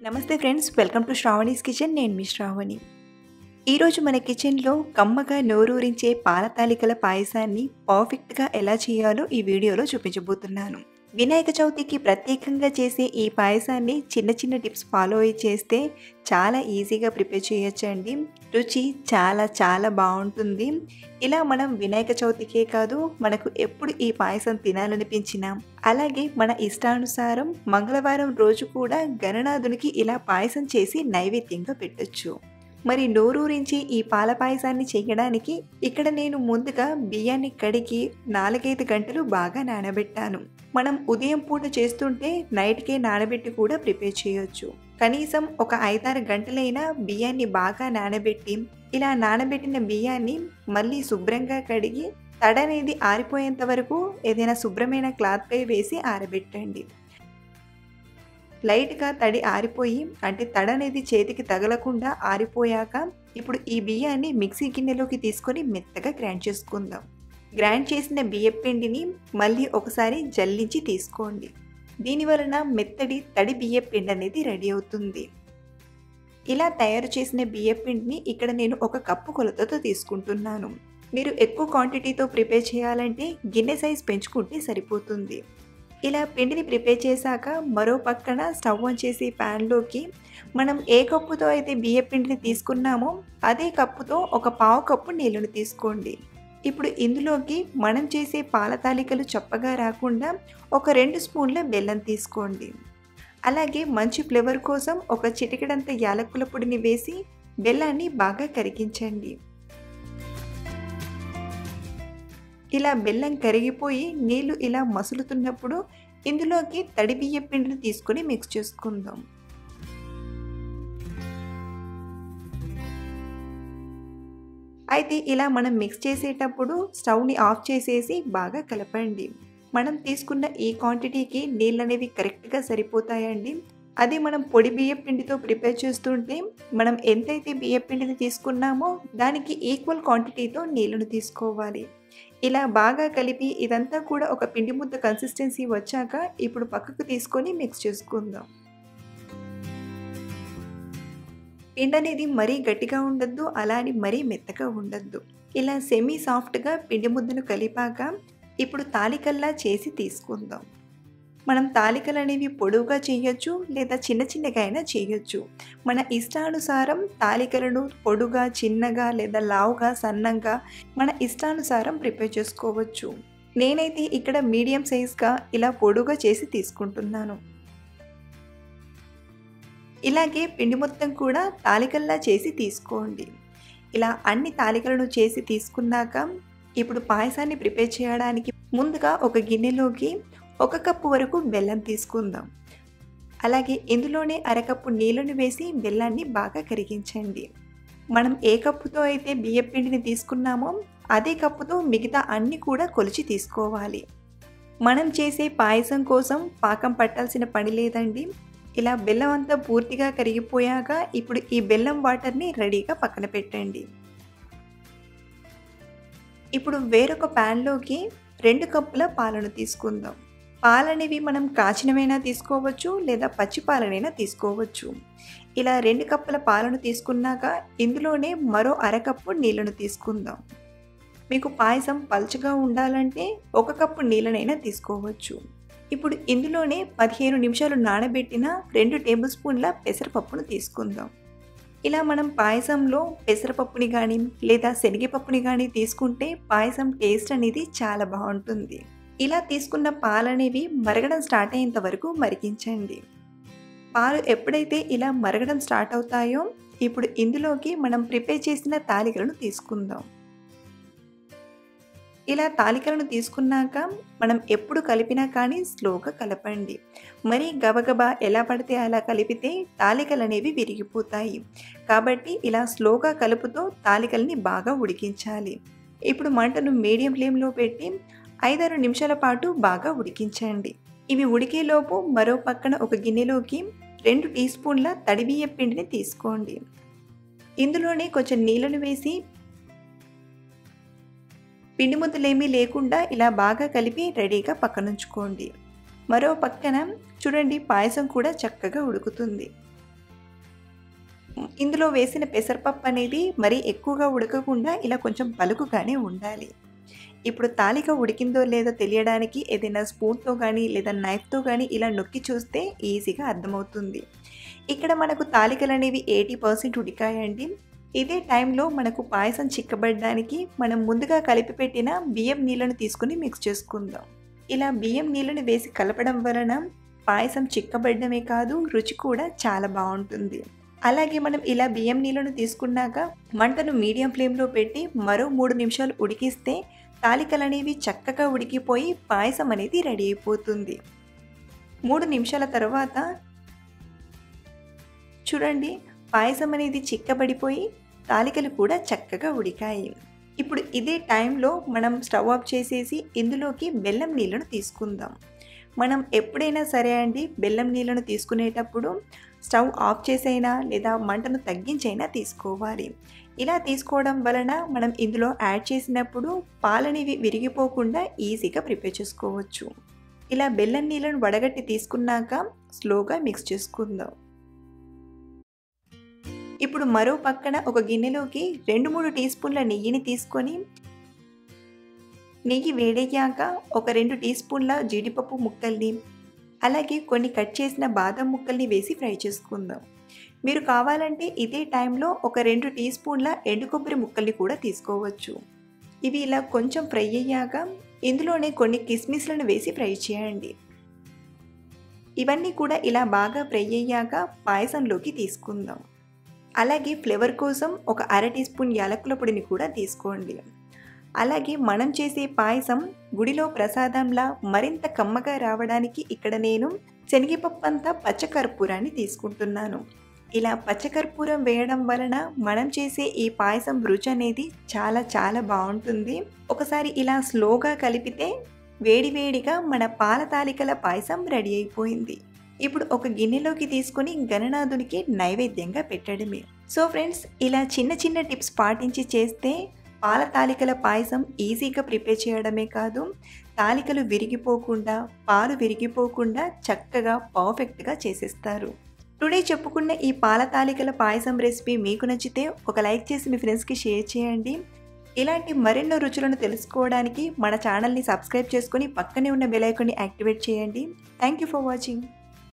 నమస్తే friends welcome to Shravani's kitchen నేను మీ శ్రావణి ఈరోజు మన కిచెన్లో కమ్మగా నోరూరించే పాల తాలికల పాయసాన్ని పర్ఫెక్ట్గా ఎలా చేయాలో ఈ వీడియోలో చూపించబోతున్నాను వినాయక చవితికి ప్రత్యేకంగా చేసే ఈ పాయసాన్ని చిన్న చిన్న టిప్స్ ఫాలో అయ్యి చేస్తే చాలా ఈజీగా ప్రిపేర్ చేయొచ్చండి రుచి చాలా చాలా బాగుంటుంది ఇలా మనం వినాయక చవితికే కాదు మనకు ఎప్పుడు ఈ పాయసం తినాలనిపించినా అలాగే మన ఇష్టానుసారం మంగళవారం రోజు కూడా గణనాథునికి ఇలా పాయసం చేసి నైవేద్యంగా పెట్టొచ్చు మరి నోరూరించి ఈ పాల పాయసాన్ని చేయడానికి ఇక్కడ నేను ముందుగా బియ్యాన్ని కడిగి నాలుగైదు గంటలు బాగా నానబెట్టాను మనం ఉదయం పూట చేస్తుంటే నైట్కే నానబెట్టి కూడా ప్రిపేర్ చేయొచ్చు కనీసం ఒక ఐదారు గంటలైనా బియ్యాన్ని బాగా నానబెట్టి ఇలా నానబెట్టిన బియ్యాన్ని మళ్ళీ శుభ్రంగా కడిగి తడనేది ఆరిపోయేంత వరకు ఏదైనా శుభ్రమైన క్లాత్పై వేసి ఆరబెట్టండి లైట్గా తడి ఆరిపోయి అంటే తడ అనేది చేతికి తగలకుండా ఆరిపోయాక ఇప్పుడు ఈ బియ్యాన్ని మిక్సీ గిన్నెలోకి తీసుకొని మెత్తగా గ్రైండ్ చేసుకుందాం గ్రైండ్ చేసిన బియ్యం పిండిని మళ్ళీ ఒకసారి జల్లించి తీసుకోండి దీని వలన మెత్తడి తడి బియ్యం పిండి అనేది రెడీ అవుతుంది ఇలా తయారు చేసిన బియ్యం పిండిని ఇక్కడ నేను ఒక కప్పు కొలతతో తీసుకుంటున్నాను మీరు ఎక్కువ క్వాంటిటీతో ప్రిపేర్ చేయాలంటే గిన్నె సైజ్ పెంచుకుంటే సరిపోతుంది ఇలా పిండిని ప్రిపేర్ చేశాక మరో పక్కన స్టవ్ ఆన్ చేసి ప్యాన్లోకి మనం ఏ కప్పుతో అయితే బియ్య పిండిని తీసుకున్నామో అదే కప్పుతో ఒక పావు కప్పు నీళ్ళను తీసుకోండి ఇప్పుడు ఇందులోకి మనం చేసే పాల తాలికలు చప్పగా రాకుండా ఒక రెండు స్పూన్ల బెల్లం తీసుకోండి అలాగే మంచి ఫ్లేవర్ కోసం ఒక చిటికెడంత యాలకుల పొడిని వేసి బెల్లాన్ని బాగా కరిగించండి ఇలా బెల్లం కరిగిపోయి నీళ్లు ఇలా మసులుతున్నప్పుడు ఇందులోకి తడి బియ్య పిండిని తీసుకొని మిక్స్ చేసుకుందాం అయితే ఇలా మనం మిక్స్ చేసేటప్పుడు స్టవ్ని ఆఫ్ చేసేసి బాగా కలపండి మనం తీసుకున్న ఈ క్వాంటిటీకి నీళ్ళు అనేవి కరెక్ట్గా సరిపోతాయండి అది మనం పొడి బియ్య పిండితో ప్రిపేర్ చేస్తుంటే మనం ఎంతైతే బియ్య పిండిని తీసుకున్నామో దానికి ఈక్వల్ క్వాంటిటీతో నీళ్ళను తీసుకోవాలి ఇలా బాగా కలిపి ఇదంతా కూడా ఒక పిండి ముద్ద కన్సిస్టెన్సీ వచ్చాక ఇప్పుడు పక్కకు తీసుకొని మిక్స్ చేసుకుందాం పిండి అనేది మరీ గట్టిగా ఉండద్దు అలా అని మరీ మెత్తగా ఉండద్దు ఇలా సెమీ సాఫ్ట్గా పిండి ముద్దను కలిపాక ఇప్పుడు తాలికల్లా చేసి తీసుకుందాం మనం తాలికలు అనేవి పొడవుగా చేయొచ్చు లేదా చిన్న చిన్నగా అయినా చేయొచ్చు మన ఇష్టానుసారం తాలికలను పొడుగా చిన్నగా లేదా లావుగా సన్నంగా మన ఇష్టానుసారం ప్రిపేర్ చేసుకోవచ్చు నేనైతే ఇక్కడ మీడియం సైజ్గా ఇలా పొడుగా చేసి తీసుకుంటున్నాను ఇలాగే పిండి మొత్తం కూడా తాలికల్లా చేసి తీసుకోండి ఇలా అన్ని తాలికలను చేసి తీసుకున్నాక ఇప్పుడు పాయసాన్ని ప్రిపేర్ చేయడానికి ముందుగా ఒక గిన్నెలోకి ఒక కప్పు వరకు బెల్లం తీసుకుందాం అలాగే ఇందులోనే అరకప్పు నీళ్ళను వేసి బెల్లాన్ని బాగా కరిగించండి మనం ఏ కప్పుతో అయితే బియ్యం పిండిని తీసుకున్నామో అదే కప్పుతో మిగతా అన్ని కూడా కొలిచి తీసుకోవాలి మనం చేసే పాయసం కోసం పాకం పట్టాల్సిన పని లేదండి ఇలా బెల్లం అంతా పూర్తిగా కరిగిపోయాక ఇప్పుడు ఈ బెల్లం వాటర్ని రెడీగా పక్కన పెట్టండి ఇప్పుడు వేరొక ప్యాన్లోకి రెండు కప్పుల పాలను తీసుకుందాం పాలనేవి మనం కాచినవైనా తీసుకోవచ్చు లేదా పచ్చి పాలనైనా తీసుకోవచ్చు ఇలా రెండు కప్పుల పాలను తీసుకున్నాక ఇందులోనే మరో అరకప్పు నీళ్ళను తీసుకుందాం మీకు పాయసం పల్చగా ఉండాలంటే ఒక కప్పు నీళ్ళనైనా తీసుకోవచ్చు ఇప్పుడు ఇందులోనే పదిహేను నిమిషాలు నానబెట్టిన రెండు టేబుల్ స్పూన్ల పెసరపప్పును తీసుకుందాం ఇలా మనం పాయసంలో పెసరపప్పుని కానీ లేదా శనగపప్పుని కానీ తీసుకుంటే పాయసం టేస్ట్ అనేది చాలా బాగుంటుంది ఇలా తీసుకున్న పాలు అనేవి మరగడం స్టార్ట్ అయ్యేంత వరకు మరిగించండి పాలు ఎప్పుడైతే ఇలా మరగడం స్టార్ట్ అవుతాయో ఇప్పుడు ఇందులోకి మనం ప్రిపేర్ చేసిన తాలికలను తీసుకుందాం ఇలా తాలికలను తీసుకున్నాక మనం ఎప్పుడు కలిపినా కానీ స్లోగా కలపండి మరి గబగబా ఎలా పడితే అలా కలిపితే తాలికలు అనేవి విరిగిపోతాయి కాబట్టి ఇలా స్లోగా కలుపుతూ తాలికల్ని బాగా ఉడికించాలి ఇప్పుడు మంటను మీడియం ఫ్లేమ్లో పెట్టి ఐదారు నిమిషాల పాటు బాగా ఉడికించండి ఇవి ఉడికేలోపు మరో పక్కన ఒక గిన్నెలోకి రెండు టీ స్పూన్ల తడిబియ్య పిండిని తీసుకోండి ఇందులోనే కొంచెం నీళ్ళను వేసి పిండి ముద్దలేమీ లేకుండా ఇలా బాగా కలిపి రెడీగా పక్కనుంచుకోండి మరో పక్కన చూడండి పాయసం కూడా చక్కగా ఉడుకుతుంది ఇందులో వేసిన పెసరపప్పు అనేది మరీ ఎక్కువగా ఉడకకుండా ఇలా కొంచెం పలుకుగానే ఉండాలి ఇప్పుడు తాలిక ఉడికిందో లేదో తెలియడానికి ఏదైనా స్పూన్తో కానీ లేదా నైఫ్తో కానీ ఇలా నొక్కి చూస్తే ఈజీగా అర్థమవుతుంది ఇక్కడ మనకు తాలికలు అనేవి ఎయిటీ పర్సెంట్ ఉడికాయండి ఇదే టైంలో మనకు పాయసం చిక్కబడడానికి మనం ముందుగా కలిపి పెట్టిన బియ్యం నీళ్ళను తీసుకుని మిక్స్ చేసుకుందాం ఇలా బియ్యం నీళ్ళను వేసి కలపడం వలన పాయసం చిక్కబడమే కాదు రుచి కూడా చాలా బాగుంటుంది అలాగే మనం ఇలా బియ్యం నీళ్ళను తీసుకున్నాక మంటను మీడియం ఫ్లేమ్లో పెట్టి మరో మూడు నిమిషాలు ఉడికిస్తే తాలికలు అనేవి చక్కగా ఉడికిపోయి పాయసం అనేది రెడీ అయిపోతుంది మూడు నిమిషాల తర్వాత చూడండి పాయసం అనేది చిక్కబడిపోయి తాలికలు కూడా చక్కగా ఉడికాయి ఇప్పుడు ఇదే టైంలో మనం స్టవ్ ఆఫ్ చేసేసి ఇందులోకి బెల్లం నీళ్ళను తీసుకుందాం మనం ఎప్పుడైనా సరే అండి బెల్లం నీళ్ళను తీసుకునేటప్పుడు స్టవ్ ఆఫ్ చేసైనా లేదా మంటను తగ్గించైనా తీసుకోవాలి ఇలా తీసుకోవడం వలన మనం ఇందులో యాడ్ చేసినప్పుడు పాలనేవి విరిగిపోకుండా ఈజీగా ప్రిపేర్ చేసుకోవచ్చు ఇలా బెల్లం నీళ్ళను వడగట్టి తీసుకున్నాక స్లోగా మిక్స్ చేసుకుందాం ఇప్పుడు మరో పక్కన ఒక గిన్నెలోకి రెండు మూడు టీ స్పూన్ల నెయ్యిని తీసుకొని నెయ్యి వేడయ్యాక ఒక రెండు టీ స్పూన్ల జీడిపప్పు ముక్కల్ని అలాగే కొన్ని కట్ చేసిన బాదం ముక్కల్ని వేసి ఫ్రై చేసుకుందాం మీరు కావాలంటే ఇదే టైంలో ఒక రెండు టీ స్పూన్ల ఎండు కొబ్బరి ముక్కల్ని కూడా తీసుకోవచ్చు ఇవి ఇలా కొంచెం ఫ్రై అయ్యాక ఇందులోనే కొన్ని కిస్మిస్లను వేసి ఫ్రై చేయండి ఇవన్నీ కూడా ఇలా బాగా ఫ్రై అయ్యాక పాయసంలోకి తీసుకుందాం అలాగే ఫ్లేవర్ కోసం ఒక అర టీ స్పూన్ యాలకుల పొడిని కూడా తీసుకోండి అలాగే మనం చేసే పాయసం గుడిలో ప్రసాదంలా మరింత కమ్మగా రావడానికి ఇక్కడ నేను శనగపప్పు అంతా పచ్చకర్పూరాన్ని తీసుకుంటున్నాను ఇలా పచ్చకర్పూరం వేయడం వలన మనం చేసే ఈ పాయసం రుచి అనేది చాలా చాలా బాగుంటుంది ఒకసారి ఇలా స్లోగా కలిపితే వేడివేడిగా మన పాల తాలికల పాయసం రెడీ అయిపోయింది ఇప్పుడు ఒక గిన్నెలోకి తీసుకొని గణనాథునికి నైవేద్యంగా పెట్టడమే సో ఫ్రెండ్స్ ఇలా చిన్న చిన్న టిప్స్ పాటించి చేస్తే పాల తాలికల పాయసం ఈజీగా ప్రిపేర్ చేయడమే కాదు తాలికలు విరిగిపోకుండా పాలు విరిగిపోకుండా చక్కగా పర్ఫెక్ట్గా చేసేస్తారు టుడే చెప్పుకున్న ఈ పాల తాలికల పాయసం రెసిపీ మీకు నచ్చితే ఒక లైక్ చేసి మీ ఫ్రెండ్స్కి షేర్ చేయండి ఇలాంటి మరెన్నో రుచులను తెలుసుకోవడానికి మన ఛానల్ని సబ్స్క్రైబ్ చేసుకొని పక్కనే ఉన్న బెల్ ఐకాన్ని యాక్టివేట్ చేయండి థ్యాంక్ యూ ఫర్ వాచింగ్